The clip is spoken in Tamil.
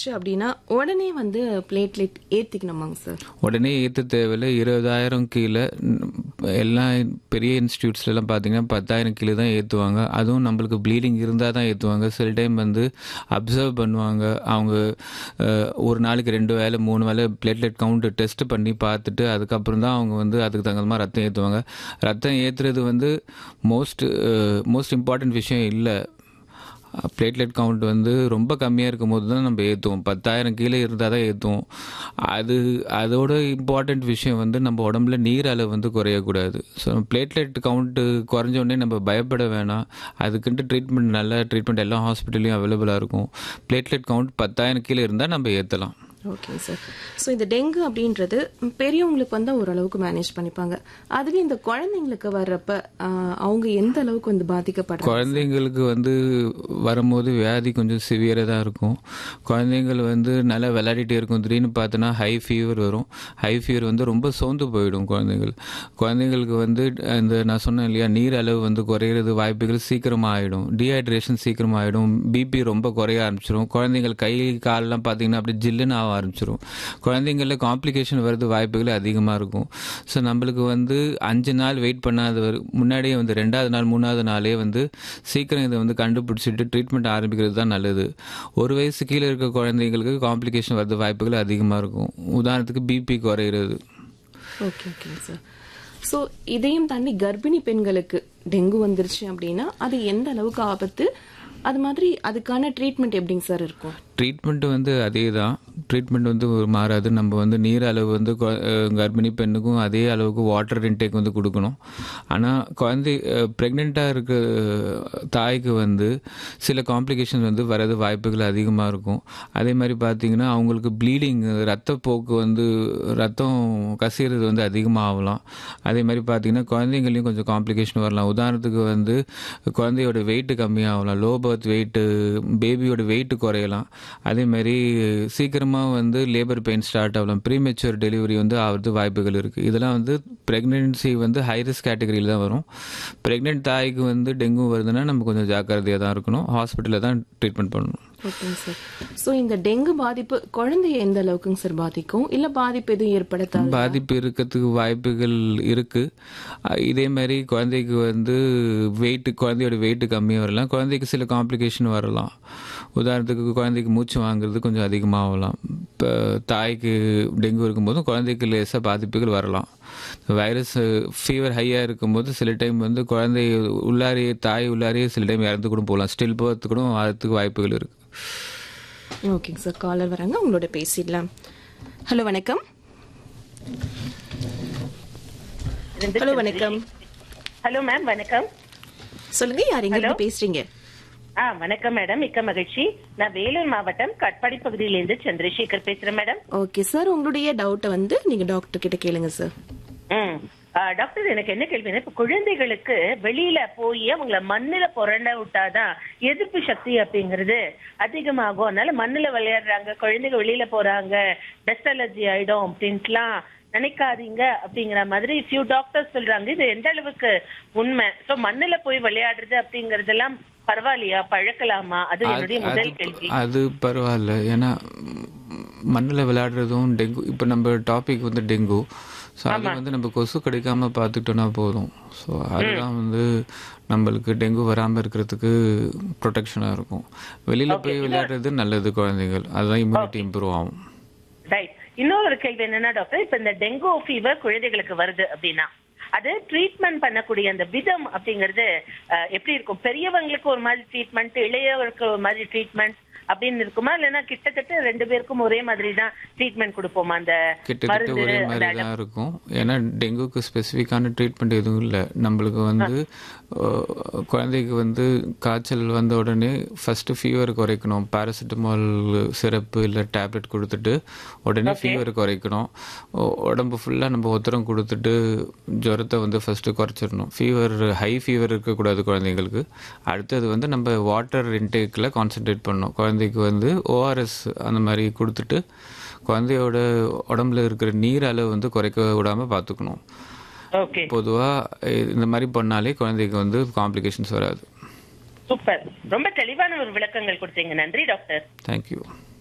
வந்துருச்சு அப்படின்னா உடனே வந்து பிளேட்லெட் ஏத்திக்கணுமாங்க சார் உடனே ஏற்ற தேவையில்ல இருபதாயிரம் கீழே ம், எல்லா பெரிய இன்ஸ்டியூட்ஸ்லாம் பார்த்தீங்கன்னா பத்தாயிரம் கீழே தான் ஏற்றுவாங்க அதுவும் நம்மளுக்கு ப்ளீடிங் இருந்தால் தான் ஏற்றுவாங்க சில டைம் வந்து அப்சர்வ் பண்ணுவாங்க அவங்க அஹ், ஒரு நாளைக்கு ரெண்டு வேலை மூணு வேலை பிளேட்லெட் கவுண்ட் டெஸ்ட் பண்ணி பார்த்துட்டு அதுக்கப்புறம் தான் அவங்க வந்து அதுக்கு தகுந்த மாதிரி ரத்தம் ஏற்றுவாங்க ரத்தம் ஏற்றுறது வந்து மோஸ்ட் மோஸ்ட் இம்பார்ட்டன்ட் விஷயம் இல்லை பிளேட்லெட் கவுண்ட் வந்து ரொம்ப கம்மியாக இருக்கும் போது தான் நம்ம ஏற்றுவோம் பத்தாயிரம் கீழே இருந்தால் தான் ஏற்றுவோம் அது அதோட இம்பார்ட்டண்ட் விஷயம் வந்து நம்ம உடம்புல நீர் அளவு வந்து குறையக்கூடாது ஸோ பிளேட்லெட் கவுண்ட்டு குறைஞ்ச உடனே நம்ம பயப்பட வேணாம் அதுக்குன்ட்டு ட்ரீட்மெண்ட் நல்ல ட்ரீட்மெண்ட் எல்லா ஹாஸ்பிட்டல்லையும் அவைலபிளாக இருக்கும் பிளேட்லெட் கவுண்ட் பத்தாயிரம் கீழே இருந்தால் நம்ம ஏற்றலாம் ஓகேங்க சார் ஸோ இந்த டெங்கு அப்படின்றது பெரியவங்களுக்கு வந்து ஓரளவுக்கு மேனேஜ் பண்ணிப்பாங்க அதுவே இந்த குழந்தைங்களுக்கு வர்றப்ப ஆஹ், அவங்க எந்த அளவுக்கு வந்து பாதிக்கப்படுறாங்க குழந்தைங்களுக்கு வந்து வரும்போது வியாதி கொஞ்சம் சிவியராக தான் இருக்கும் குழந்தைங்கள் வந்து நல்லா விளையாடிட்டே இருக்கும் திடீர்னு பார்த்தோன்னா ஹை ஃபீவர் வரும் ஹை ஃபீவர் வந்து ரொம்ப சோர்ந்து போயிடும் குழந்தைகள் குழந்தைங்களுக்கு வந்து இந்த நான் சொன்னேன் இல்லையா நீர் அளவு வந்து குறையிறது வாய்ப்புகள் சீக்கிரமாக ஆகிடும் டீஹைட்ரேஷன் சீக்கிரமாக ஆகிடும் பிபி ரொம்ப குறைய ஆரம்பிச்சிடும் குழந்தைங்கள் கை காலெல்லாம் பார்த்தீங்கன்னா அப்படி ஜில்லுன்னு ஆக ஆரம்பிச்சிடும் குழந்தைங்களில் காம்ப்ளிகேஷன் வர்றது வாய்ப்புகள் அதிகமாக இருக்கும் ஸோ நம்மளுக்கு வந்து அஞ்சு நாள் வெயிட் பண்ணாத வரை- முன்னாடியே வந்து ரெண்டாவது நாள் மூணாவது நாளே வந்து சீக்கிரம் இதை வந்து கண்டுபிடிச்சிட்டு ட்ரீட்மெண்ட் ஆரம்பிக்கிறது தான் நல்லது ஒரு வயசு கீழே இருக்க குழந்தைங்களுக்கு காம்ப்ளிகேஷன் வர்றது வாய்ப்புகள் அதிகமாக இருக்கும் உதாரணத்துக்கு பிபி குறையிறது ஓகே ஓகேங்க சார் ஸோ இதையும் தாண்டி கர்ப்பிணி பெண்களுக்கு டெங்கு வந்துருச்சு அப்படின்னா அது எந்த அளவுக்கு ஆபத்து அது மாதிரி அதுக்கான ட்ரீட்மெண்ட் எப்படிங்க சார் இருக்கும் ட்ரீட்மெண்ட் வந்து அதே தான் ட்ரீட்மெண்ட் வந்து ஒரு மாறாது நம்ம வந்து நீர் அளவு வந்து கொ- அஹ் கர்ப்பிணி பெண்ணுக்கும் அதே அளவுக்கு வாட்டர் இன்டேக் வந்து கொடுக்கணும் ஆனால் குழந்தை ப்ரெக்னெண்ட்டாக இருக்க தாய்க்கு வந்து சில காம்ப்ளிகேஷன் வந்து வரது வாய்ப்புகள் அதிகமாக இருக்கும் அதே மாதிரி பார்த்தீங்கன்னா அவங்களுக்கு ப்ளீடிங் ரத்தப்போக்கு வந்து ரத்தம் கசிகிறது வந்து அதிகமாக ஆகலாம் அதே மாதிரி பார்த்தீங்கன்னா குழந்தைங்களையும் கொஞ்சம் காம்ப்ளிகேஷன் வரலாம் உதாரணத்துக்கு வந்து குழந்தையோட வெயிட் கம்மியாகலாம் லோ பர்த் வெயிட்டு பேபியோட வெயிட் குறையலாம் அதே மாதிரி சீக்கிரமாக வந்து லேபர் பெயின் ஸ்டார்ட் ஆகலாம் ப்ரீமெச்சூர் டெலிவரி வந்து ஆகிறது வாய்ப்புகள் இருக்குது இதெல்லாம் வந்து ப்ரெக்னென்சி வந்து ஹை ரிஸ்க் கேட்டகரியில் தான் வரும் ப்ரெக்னென்ட் தாய்க்கு வந்து டெங்கு வருதுன்னா நம்ம கொஞ்சம் ஜாக்கிரதையாக தான் இருக்கணும் ஹாஸ்பிட்டலில் தான் ட்ரீட்மெண்ட் பண்ணணும் ஓகேங்க சார் ஸோ இந்த டெங்கு பாதிப்பு குழந்தைய எந்த அளவுக்குங்க சார் பாதிக்கும் இல்ல பாதிப்பு எதுவும் ஏற்படுத்தாது பாதிப்பு இருக்கிறதுக்கு வாய்ப்புகள் இருக்கு அஹ் இதே மாதிரி குழந்தைக்கு வந்து வெயிட் குழந்தையோட வெயிட் கம்மியாக வரலாம் குழந்தைக்கு சில காம்ப்ளிகேஷன் வரலாம் உதாரணத்துக்கு குழந்தைக்கு மூச்சு வாங்குறது கொஞ்சம் அதிகமாகலாம் இப்போ தாய்க்கு டெங்கு இருக்கும்போதும் குழந்தைக்கு லேசாக பாதிப்புகள் வரலாம் வைரஸ் ஃபீவர் ஹையாக இருக்கும்போது சில டைம் வந்து குழந்தை உள்ளாரியே தாய் உள்ளாரியே சில டைம் இறந்து கூட போகலாம் ஸ்டில் போகிறதுக்கு கூட வரதுக்கு வாய்ப்புகள் இருக்குது ஓகேங்க சார் காலர் வராங்க உங்களோட பேசிடலாம் ஹலோ வணக்கம் ஹலோ வணக்கம் ஹலோ மேம் வணக்கம் சொல்லுங்க யார் எங்க இருந்து பேசுறீங்க ஆ வணக்கம் மேடம் மிக்க மகிழ்ச்சி நான் வேலூர் மாவட்டம் கட்பாடி பகுதியிலிருந்து சந்திரசேகர் பேசுறேன் மேடம் ஓகே சார் உங்களுடைய டவுட்டை வந்து நீங்க டாக்டர் கிட்ட கேளுங்க சார் ம் ஆ, டாக்டர் எனக்கு என்ன கேள்வினா இப்ப குழந்தைகளுக்கு வெளியில போய் அவங்கள மண்ணுல புரண்ட விட்டாதான் எதிர்ப்பு சக்தி அப்படிங்கிறது அதிகமாகும் அதனால மண்ணுல விளையாடுறாங்க குழந்தைங்க வெளியில போறாங்க டஸ்ட் அலர்ஜி ஆயிடும் அப்படின்ட்டுலாம் நினைக்காதீங்க அப்படிங்கிற மாதிரி ஃபியூ டாக்டர்ஸ் சொல்றாங்க இது எந்த அளவுக்கு உண்மை சோ மண்ணுல போய் விளையாடுறது அப்படிங்கறதெல்லாம் பரவாயில்லையா பழக்கலாமா அது என்னுடைய அது- முதல் அது- கேள்வி அது பரவாயில்ல ஏன்னா மண்ணில் விளையாடுறதும் டெங்கு இப்போ நம்ம டாபிக் வந்து டெங்கு ஸோ அது வந்து நம்ம கொசு கிடைக்காம பார்த்துக்கிட்டோன்னா போதும் ஸோ அதுதான் வந்து நம்மளுக்கு டெங்கு வராமல் இருக்கிறதுக்கு ப்ரொடெக்ஷனாக இருக்கும் வெளியில் போய் விளையாடுறது நல்லது குழந்தைகள் அதுதான் இம்யூனிட்டி இம்ப்ரூவ் ஆகும் ரைட் இன்னொரு கேள்வி என்னன்னா டாக்டர் இப்ப இந்த டெங்கு ஃபீவர் குழந்தைகளுக்கு வருது அப்படின்னா அது ட்ரீட்மெண்ட் பண்ணக்கூடிய அந்த விதம் அப்படிங்கிறது அஹ், எப்படி இருக்கும் பெரியவங்களுக்கு ஒரு மாதிரி ட்ரீட்மெண்ட் இளையவருக்கு ஒரு மாதிரி ட்ரீட்மெண்ட் அப்படின்னு இருக்குமா இல்லைன்னா கிட்டத்தட்ட ரெண்டு பேருக்கும் ஒரே மாதிரி தான் ட்ரீட்மெண்ட் கொடுப்போமா அந்த கிட்டத்தட்ட மருந்து ஒரே அந்த மாதிரி தான் இருக்கும் ஏன்னா டெங்குக்கு ஸ்பெசிஃபிக்கான ட்ரீட்மெண்ட் எதுவும் இல்லை நம்மளுக்கு வந்து அஹ், குழந்தைக்கு வந்து காய்ச்சல் வந்த உடனே ஃபஸ்ட்டு ஃபீவர் குறைக்கணும் பேராசிட்டமால் சிரப்பு இல்லை டேப்லெட் கொடுத்துட்டு உடனே ஃபீவர் குறைக்கணும் உ- உடம்பு ஃபுல்லாக நம்ம ஒத்தரம் கொடுத்துட்டு ஜுரத்தை வந்து ஃபஸ்ட்டு குறைச்சிடணும் ஃபீவர் ஹை ஃபீவர் இருக்கக்கூடாது குழந்தைங்களுக்கு அடுத்தது வந்து நம்ம வாட்டர் இன்டேக்கில் கான்சென்ட்ரேட் பண்ணணும் குழந்தைக்கு வந்து ஓஆர்எஸ் அந்த மாதிரி கொடுத்துட்டு குழந்தையோட உடம்புல இருக்கிற நீர் அளவு வந்து குறைக்க விடாம பார்த்துக்கணும் ஓகே பொதுவாக இந்த மாதிரி பண்ணாலே குழந்தைக்கு வந்து காம்ப்ளிகேஷன்ஸ் வராது சூப்பர் ரொம்ப தெளிவான ஒரு விளக்கங்கள் கொடுத்தீங்க நன்றி டாக்டர் தேங்க்யூ